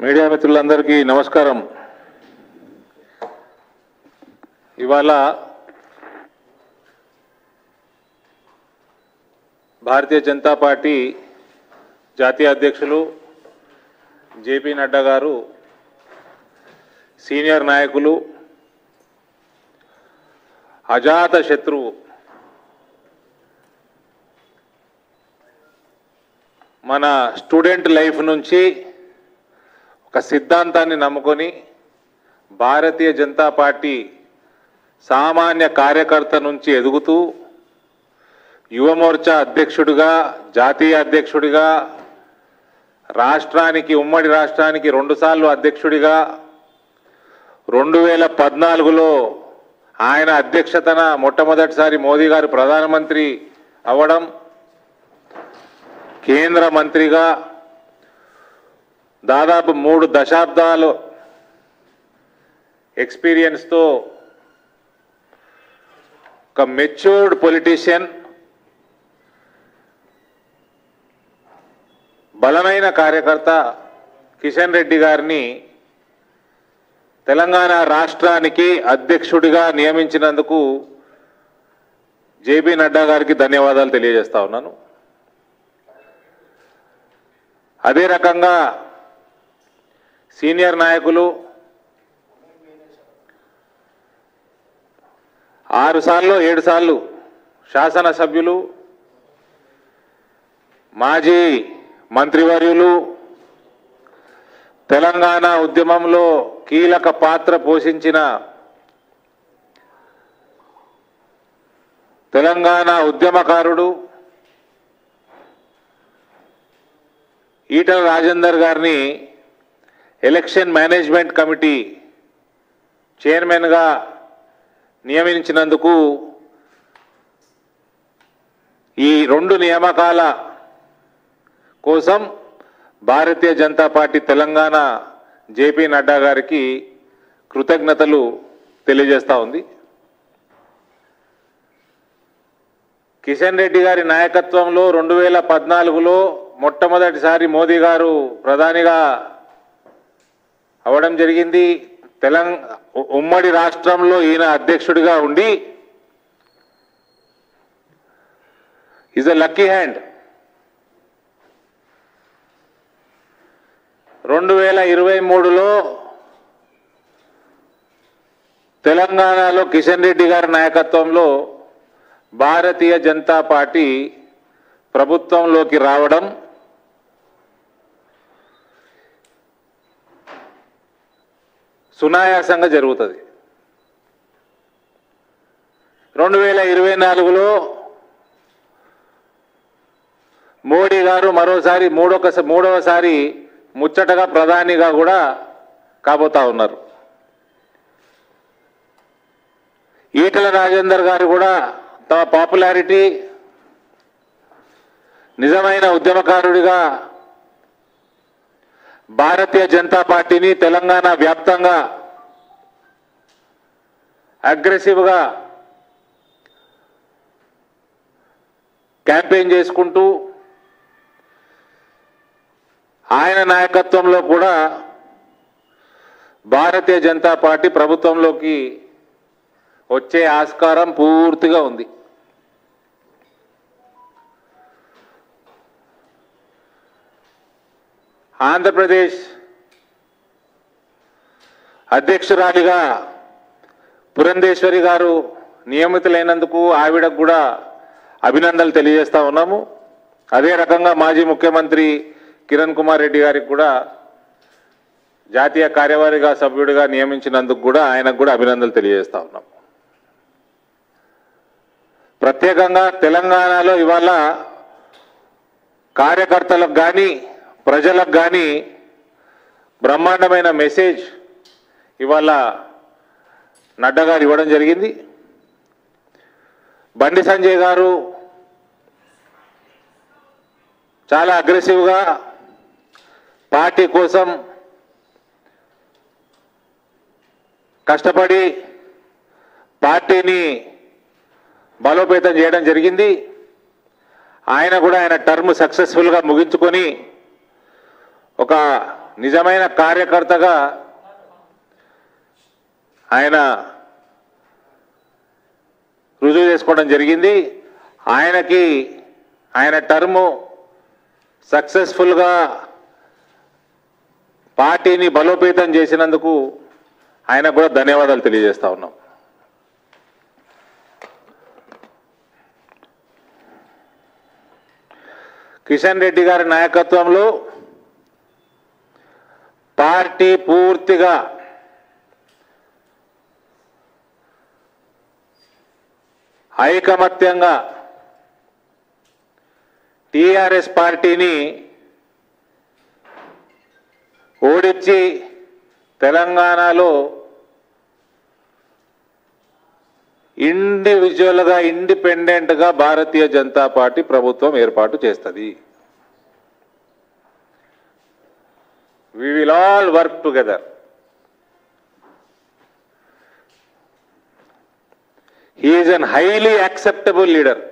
media మిత్రులందరికీ నమస్కారం ఇవాళ భారతీయ జనతా పార్టీ జాతీయ అధ్యక్షులు జేపీ నడ్డా గారు సీనియర్ నాయకులు అజాత శత్రువు మన స్టూడెంట్ లైఫ్ నుంచి ఒక సిద్ధాంతాన్ని నమ్ముకొని భారతీయ జనతా పార్టీ సామాన్య కార్యకర్త నుంచి ఎదుగుతూ యువమోర్చా అధ్యక్షుడిగా జాతీయ అధ్యక్షుడిగా రాష్ట్రానికి ఉమ్మడి రాష్ట్రానికి రెండుసార్లు అధ్యక్షుడిగా రెండు వేల పద్నాలుగులో ఆయన అధ్యక్షతన మొట్టమొదటిసారి మోదీ గారు ప్రధానమంత్రి అవ్వడం కేంద్ర మంత్రిగా దాదాపు మూడు దశాబ్దాలు ఎక్స్పీరియన్స్తో ఒక మెచ్యూర్డ్ పొలిటీషియన్ బలమైన కార్యకర్త కిషన్ రెడ్డి గారిని తెలంగాణ రాష్ట్రానికి అధ్యక్షుడిగా నియమించినందుకు జేబీ నడ్డా గారికి ధన్యవాదాలు తెలియజేస్తా ఉన్నాను అదే రకంగా సీనియర్ నాయకులు ఆరు సార్లు ఏడు సార్లు శాసనసభ్యులు మాజీ మంత్రివర్యులు తెలంగాణ ఉద్యమంలో కీలక పాత్ర పోషించిన తెలంగాణ ఉద్యమకారుడు ఈటల రాజేందర్ గారిని ఎలక్షన్ మేనేజ్మెంట్ కమిటీ చైర్మన్గా నియమించినందుకు ఈ రెండు నియామకాల కోసం భారతీయ జనతా పార్టీ తెలంగాణ జేపీ నడ్డా గారికి కృతజ్ఞతలు తెలియజేస్తా ఉంది కిషన్ రెడ్డి గారి నాయకత్వంలో రెండు వేల పద్నాలుగులో మొట్టమొదటిసారి మోదీ గారు ప్రధానిగా అవడం జరిగింది తెలంగ ఉమ్మడి రాష్ట్రంలో ఈయన అధ్యక్షుడిగా ఉండి ఈజ్ అ లక్కీ హ్యాండ్ రెండు వేల ఇరవై మూడులో తెలంగాణలో కిషన్ రెడ్డి గారి నాయకత్వంలో భారతీయ జనతా పార్టీ ప్రభుత్వంలోకి రావడం సునాయాసంగా జరుగుతుంది రెండు వేల ఇరవై నాలుగులో మోడీ గారు మరోసారి మూడొక మూడవసారి ముచ్చటగా ప్రధానిగా కూడా కాబోతా ఉన్నారు ఈటల రాజేందర్ గారు కూడా తమ పాపులారిటీ నిజమైన ఉద్యమకారుడిగా భారతీయ జనతా పార్టీని తెలంగాణ వ్యాప్తంగా అగ్రెసివ్గా క్యాంపెయిన్ చేసుకుంటూ ఆయన నాయకత్వంలో కూడా భారతీయ జనతా పార్టీ ప్రభుత్వంలోకి వచ్చే ఆస్కారం పూర్తిగా ఉంది ఆంధ్రప్రదేశ్ అధ్యక్షురాలిగా పురంధేశ్వరి గారు నియమితులైనందుకు ఆవిడకు కూడా అభినందనలు తెలియజేస్తా ఉన్నాము అదే రకంగా మాజీ ముఖ్యమంత్రి కిరణ్ కుమార్ రెడ్డి గారికి కూడా జాతీయ కార్యవర్గ సభ్యుడిగా నియమించినందుకు కూడా ఆయనకు కూడా అభినందనలు తెలియజేస్తా ఉన్నాం ప్రత్యేకంగా తెలంగాణలో ఇవాళ కార్యకర్తలకు కానీ ప్రజలకు కానీ బ్రహ్మాండమైన మెసేజ్ ఇవాళ నడ్డా గారు ఇవ్వడం జరిగింది బండి సంజయ్ గారు చాలా అగ్రెసివ్గా పార్టీ కోసం కష్టపడి పార్టీని బలోపేతం చేయడం జరిగింది ఆయన కూడా ఆయన టర్మ్ సక్సెస్ఫుల్గా ముగించుకొని ఒక నిజమైన కార్యకర్తగా ఆయన రుజువు చేసుకోవడం జరిగింది ఆయనకి ఆయన టర్ము సక్సెస్ఫుల్గా పార్టీని బలోపేతం చేసినందుకు ఆయనకు కూడా ధన్యవాదాలు తెలియజేస్తా ఉన్నాం కిషన్ రెడ్డి గారి నాయకత్వంలో పార్టీ పూర్తిగా ఐకమత్యంగా టిఆర్ఎస్ పార్టీని ఓడించి తెలంగాణలో ఇండివిజువల్గా ఇండిపెండెంట్గా భారతీయ జనతా పార్టీ ప్రభుత్వం ఏర్పాటు చేస్తుంది we will all work together he is an highly acceptable leader